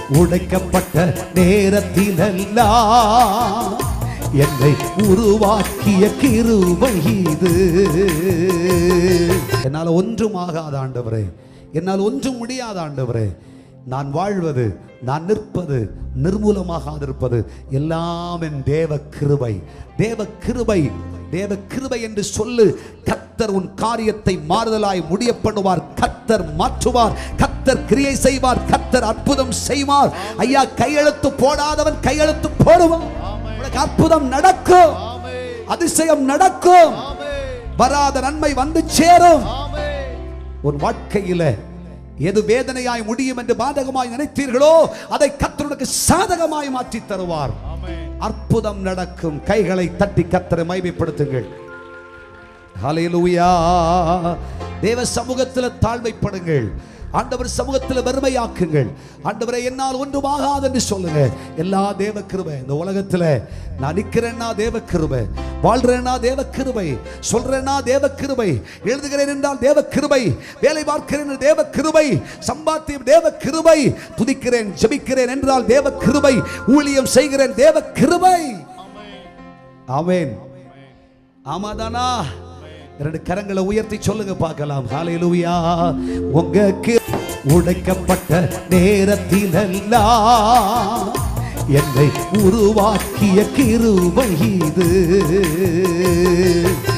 உடைக்கப்பட்ட நேரத்திலெல்லாம் என்னை உருவாக்கிய கிருபை இது என்னால் ஒன்றும் ஆகாத ஆண்டவரே என்னால் ஒன்றும் முடியாத ஆண்டவரே நான் வாழ்வது நான் நிற்பது நிர்மூலமாகாதிருப்பது எல்லாம் என் தேவ கிருபை தேவ கிருபை தேவ கிருபை என்று சொல்லு கத்தர் உன் காரியத்தை மாறுதலாய் முடிய பண்ணுவார் கத்தர் மாற்றுவார் கத்தர் கிரியை செய்வார் கத்தர் அற்புதம் செய்வார் ஐயா கையெழுத்து போடாதவன் கையெழுத்து போடுவான் உனக்கு அற்புதம் நடக்கும் அதிசயம் நடக்கும் வராத நன்மை வந்து சேரும் உன் வாழ்க்கையில எது வேதனையாய் முடியும் என்று பாதகமாய் நினைத்தீர்களோ அதை கத்தருக்கு சாதகமாய் மாற்றி தருவார் அற்புதம் நடக்கும் கைகளை தட்டி கத்தரை மைமைப்படுத்துங்கள் ஹalleluya தேவ சமூகத்தில் தாழ்மைப்படுங்கள் ஆண்டவர் சமூகத்தில் வெறுமையாக்குங்கள் ஆண்டவரை என்னால் ஒன்றுமாகாது என்று சொல்லுங்க எல்லா தேவ கிருபை இந்த உலகத்தில் நான் நிற்கிறேன்னா தேவ கிருபை வாழ்றேன்னா தேவ கிருபை சொல்றேன்னா தேவ கிருபை எழுதுகிறேன் என்றால் தேவ கிருபை வேலை பார்க்கிறேன் தேவ கிருபை சம்பாத்தியம் தேவ கிருபை துதிக்கிறேன் ஜெபிக்கிறேன் என்றால் தேவ கிருபை ஊழியம் செய்கிறேன் தேவ கிருபை ஆமென் ஆமாதானா இரண்டு கரங்களை உயர்த்தி சொல்லுங்க பார்க்கலாம் ஹalleluya உங்க கி- உடைக்கப்பட்ட நேரத்திலெல்லாம் என்னை உருவாக்கிய கிருபை இது